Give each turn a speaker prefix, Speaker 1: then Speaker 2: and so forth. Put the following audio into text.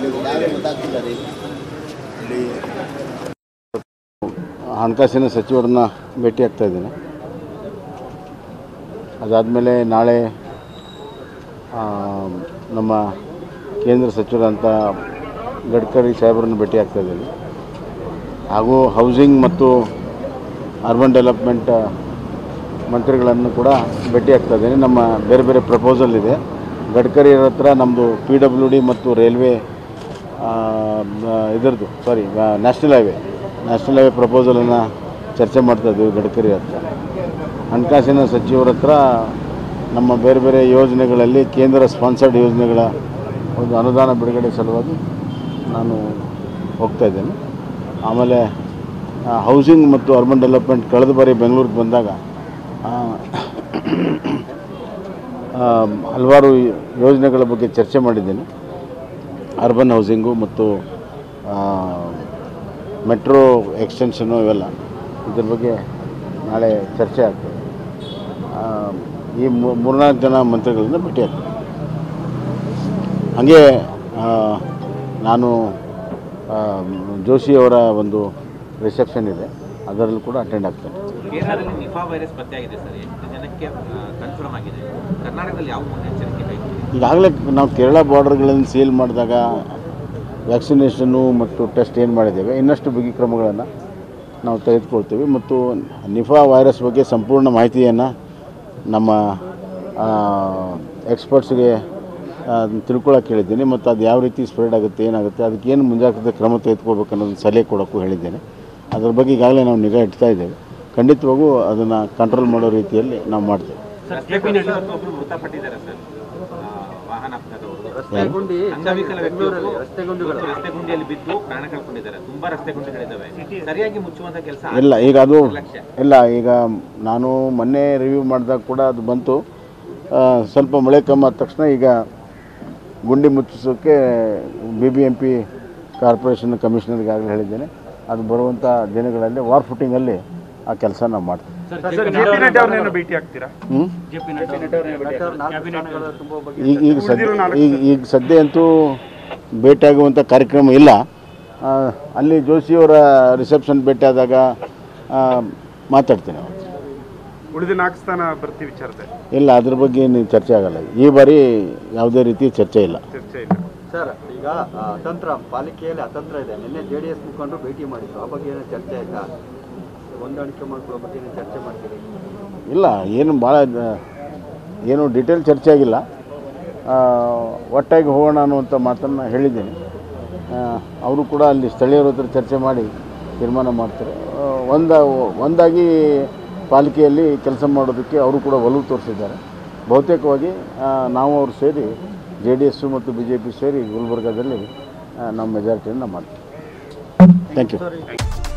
Speaker 1: ಇಲ್ಲಿ ಹಣಕಾಸಿನ ಸಚಿವರನ್ನ ಭೇಟಿ ಆಗ್ತಾ ಇದ್ದೀನಿ ಅದಾದಮೇಲೆ ನಾಳೆ ಆ, ನಮ್ಮ ಕೇಂದ್ರ ಸಚಿವರಂಥ ಗಡ್ಕರಿ ಸಾಹೇಬರನ್ನು ಭೇಟಿ ಆಗ್ತಾ ಇದ್ದೀನಿ ಹಾಗೂ ಹೌಸಿಂಗ್ ಮತ್ತು ಅರ್ಬನ್ ಡೆವಲಪ್ಮೆಂಟ್ ಮಂತ್ರಿಗಳನ್ನು ಕೂಡ ಭೇಟಿ ಆಗ್ತಾ ಇದ್ದೀನಿ ನಮ್ಮ ಬೇರೆ ಬೇರೆ ಪ್ರಪೋಸಲ್ ಇದೆ ಗಡ್ಕರಿ ಅವ್ರ ಹತ್ರ ನಮ್ಮದು ಪಿ ಡಬ್ಲ್ಯೂ ಡಿ ಮತ್ತು ರೈಲ್ವೆ ಇದರದ್ದು sorry national highway national highway ಪ್ರಪೋಸಲನ್ನು ಚರ್ಚೆ ಮಾಡ್ತಾ ಇದ್ದೀವಿ ಗಡ್ಕರಿ ಹತ್ರ ಹಣಕಾಸಿನ ಸಚಿವರ ಹತ್ರ ನಮ್ಮ ಬೇರೆ ಬೇರೆ ಯೋಜನೆಗಳಲ್ಲಿ ಕೇಂದ್ರ ಸ್ಪಾನ್ಸರ್ಡ್ ಯೋಜನೆಗಳ ಒಂದು ಅನುದಾನ ಬಿಡುಗಡೆ ಸಲುವಾಗಿ ನಾನು ಹೋಗ್ತಾ ಇದ್ದೇನೆ ಆಮೇಲೆ ಹೌಸಿಂಗ್ ಮತ್ತು ಅರ್ಬನ್ ಡೆವಲಪ್ಮೆಂಟ್ ಕಳೆದ ಬಾರಿ ಬೆಂಗಳೂರಿಗೆ ಬಂದಾಗ ಆ, ಆ, ಹಲವಾರು ಯೋಜನೆಗಳ ಬಗ್ಗೆ ಚರ್ಚೆ ಮಾಡಿದ್ದೇನೆ ಅರ್ಬನ್ ಹೌಸಿಂಗು ಮತ್ತು ಮೆಟ್ರೋ ಎಕ್ಸ್ಟೆನ್ಷನು ಇವೆಲ್ಲ ಇದ್ರ ಬಗ್ಗೆ ನಾಳೆ ಚರ್ಚೆ ಆಗ್ತದೆ ಆ, ಈ ಮೂ- ಮೂರ್ನಾಲ್ಕು ಜನ ಮಂತ್ರಿಗಳನ್ನ ಭೇಟಿ ಆಗ್ತದೆ ಹಾಗೆ ಆ, ನಾನು ಆ, ಜೋಶಿಯವರ ಒಂದು ರಿಸೆಪ್ಷನ್ ಇದೆ ಅದರಲ್ಲೂ ಕೂಡ ಅಟೆಂಡ್ ಆಗ್ತೇನೆ
Speaker 2: ಕೇರಳದಲ್ಲಿ ನಿಫಾ ವೈರಸ್ ಪತ್ತೆಯಾಗಿದೆ ಸರ್ ಎಷ್ಟು ಜನಕ್ಕೆ ಕನ್ಫರ್ಮ್ ಆಗಿದೆ ಕರ್ನಾಟಕದಲ್ಲಿ ಯಾವ ಮುನ್ನೆಚ್ಚರಿಕೆ ಬೇಕು
Speaker 1: ಈಗಾಗಲೇ ನಾವು ಕೇರಳ ಬಾರ್ಡರ್ಗಳನ್ನು ಸೀಲ್ ಮಾಡಿದಾಗ ವ್ಯಾಕ್ಸಿನೇಷನ್ನು ಮತ್ತು ಟೆಸ್ಟ್ ಏನು ಮಾಡಿದ್ದೇವೆ ಇನ್ನಷ್ಟು ಬಿಗಿ ಕ್ರಮಗಳನ್ನು ನಾವು ತೆಗೆದುಕೊಳ್ತೀವಿ ಮತ್ತು ನಿಫಾ ವೈರಸ್ ಬಗ್ಗೆ ಸಂಪೂರ್ಣ ಮಾಹಿತಿಯನ್ನು ನಮ್ಮ ಎಕ್ಸ್ಪರ್ಟ್ಸ್ಗೆ ತಿಳ್ಕೊಳಕ್ಕೆ ಹೇಳಿದ್ದೀನಿ ಮತ್ತು ಅದು ಯಾವ ರೀತಿ ಸ್ಪ್ರೆಡ್ ಆಗುತ್ತೆ ಏನಾಗುತ್ತೆ ಅದಕ್ಕೆ ಏನು ಮುಂಜಾಗ್ರತೆ ಕ್ರಮ ತೆಗೆದುಕೋಬೇಕು ಅನ್ನೋದನ್ನು ಸಲಹೆ ಕೊಡೋಕ್ಕೂ ಹೇಳಿದ್ದೇನೆ ಅದರ ಬಗ್ಗೆ ಈಗಾಗಲೇ ನಾವು ನಿಗಾ ಇಡ್ತಾ ಇದ್ದೇವೆ ಖಂಡಿತವಾಗೂ ಅದನ್ನು ಕಂಟ್ರೋಲ್ ಮಾಡೋ ರೀತಿಯಲ್ಲಿ ನಾವು ಮಾಡ್ತೇವೆ
Speaker 2: ರಸ್ತೆ ಗುಂಡಿಯಲ್ಲಿ ಒಬ್ರು ಮೃತಪಟ್ಟಿದ್ದಾರೆ ಸರ್ ಆ, ವಾಹನ ಅಪಘಾತವರು ಅಂಗವಿಕಲ ವ್ಯಕ್ತಿಯೊಬ್ಬರು ಮತ್ತು ರಸ್ತೆ ಗುಂಡಿಯಲ್ಲಿ ಬಿದ್ದು ಪ್ರಾಣ ಕಳ್ಕೊಂಡಿದ್ದಾರೆ ತುಂಬಾ ರಸ್ತೆ ಗುಂಡಿಗಳಿದ್ದಾವೆ ಸರಿಯಾಗಿ ಮುಚ್ಚುವಂತ ಕೆಲಸ
Speaker 1: ಇಲ್ಲ ಈಗ ಅದು
Speaker 2: ಲಕ್ಷ್ಯ
Speaker 1: ಇಲ್ಲ ಈಗ ನಾನು ಮೊನ್ನೆ ರಿವ್ಯೂ ಮಾಡಿದಾಗ ಕೂಡ ಅದು ಬಂತು ಆ, ಸ್ವಲ್ಪ ಮಳೆ ಕಮ್ಮಿ ಆದ ತಕ್ಷಣ ಈಗ ಗುಂಡಿ ಮುಚ್ಚಿಸೋಕ್ಕೆ B B M P corporation ಕಮಿಷನರ್ಗೆ ಆಗಲೇ ಹೇಳಿದ್ದೇನೆ ಅದು ಬರುವಂಥ ದಿನಗಳಲ್ಲಿ ವಾರ್ ಫುಟಿಂಗಲ್ಲಿ ಆ ಕೆಲಸ ನಾವು ಮಾಡ್ತೀವಿ
Speaker 3: ಭೇಟಿ ಆಗ್ತೀರಾ
Speaker 1: ಹ್ಞೂ ಈಗ ಈಗ ಸದ್ಯ ಈಗ ಈಗ ಸದ್ಯ ಅಂತೂ ಭೇಟಿಯಾಗುವಂಥ ಕಾರ್ಯಕ್ರಮ ಇಲ್ಲ ಆ, ಅಲ್ಲಿ ಜೋಶಿಯವರ ರಿಸೆಪ್ಷನ್ ಭೇಟಿಯಾದಾಗ ಆ, ಮಾತಾಡ್ತೀನಿ ಅವತ್ತು
Speaker 3: ಉಳಿದ ನಾಲ್ಕು ಸ್ಥಾನ ಬರ್ತಿ ವಿಚಾರದೆ
Speaker 1: ಇಲ್ಲ ಅದ್ರ ಬಗ್ಗೆ ಏನು ಚರ್ಚೆ ಆಗಲ್ಲ ಈ ಬಾರಿ ಯಾವುದೇ ರೀತಿ ಚರ್ಚೆ ಇಲ್ಲ
Speaker 3: ಚರ್ಚೆ ಇಲ್ಲ
Speaker 4: ಸರ್ ಈಗ ಆ, ಅತಂತ್ರ ಪಾಲಿಕೆಯಲ್ಲಿ ಅತಂತ್ರ ಇದೆ ನಿನ್ನೆ ಜೆ ಡಿ ಎಸ್ ಮುಖಂಡರು ಭೇಟಿ ಮಾಡಿದ್ರು ಆ ಬಗ್ಗೆ ಏನೋ ಚರ್ಚೆ ಆಯ್ತಾ ಹೊಂದಾಣಿಕೆ ಮಾಡ್ಕೊಳ್ಳೋ ಬಗ್ಗೆ ಏನೋ ಚರ್ಚೆ ಮಾಡ್ತೀರಿ
Speaker 1: ಇಲ್ಲ ಏನು ಭಾಳ ಏನು ಡಿಟೇಲ್ ಚರ್ಚೆ ಆಗಿಲ್ಲ ಆ, ಒಟ್ಟಾಗಿ ಹೋಗೋಣ ಅನ್ನುವಂಥ ಮಾತನ್ನು ಹೇಳಿದ್ದೀನಿ ಅವರು ಕೂಡ ಅಲ್ಲಿ ಸ್ಥಳೀಯರ ಹತ್ರ ಚರ್ಚೆ ಮಾಡಿ ತೀರ್ಮಾನ ಮಾಡ್ತಾರೆ ಆ, ಒಂದ ಒಂದಾಗಿ ಪಾಲಿಕೆಯಲ್ಲಿ ಕೆಲಸ ಮಾಡೋದಕ್ಕೆ ಅವರು ಕೂಡ ಒಲವು ತೋರಿಸಿದ್ದಾರೆ ಬಹುತೇಕವಾಗಿ ಆ, ನಾವು ಅವರು ಸೇರಿ ಜೆ ಡಿ ಎಸ್ಸು ಮತ್ತು ಬಿ ಜೆ ಪಿ ಸೇರಿ ಗುಲ್ಬರ್ಗಾದಲ್ಲಿ ಆ, ನಮ್ಮ ಮೆಜಾರಿಟಿಯನ್ನು ಮಾಡ್ತೀವಿ ಥ್ಯಾಂಕ್ ಯು